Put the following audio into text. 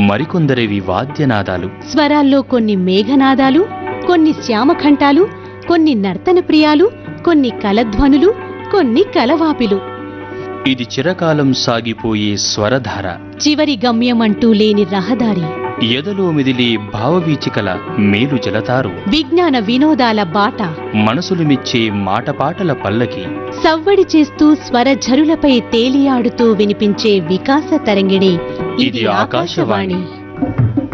మరికొందరివి వాద్యనాదాలు స్వరాల్లో కొన్ని మేఘనాదాలు కొన్ని శ్యామఖంటాలు కొన్ని నర్తన ప్రియాలు కొన్ని కలధ్వనులు కొన్ని కలవాపిలు ఇది చిరకాలం సాగిపోయే స్వరధార చివరి గమ్యమంటూ లేని రహదారి ఎదలో మిదిలే భావవీచికల మేలు జలతారు విజ్ఞాన వినోదాల బాట మనసులు మెచ్చే మాటపాటల పల్లకి సవ్వడి చేస్తూ స్వర ఝరులపై తేలియాడుతూ వినిపించే వికాస తరంగిణి ఇది ఆకాశవాణి.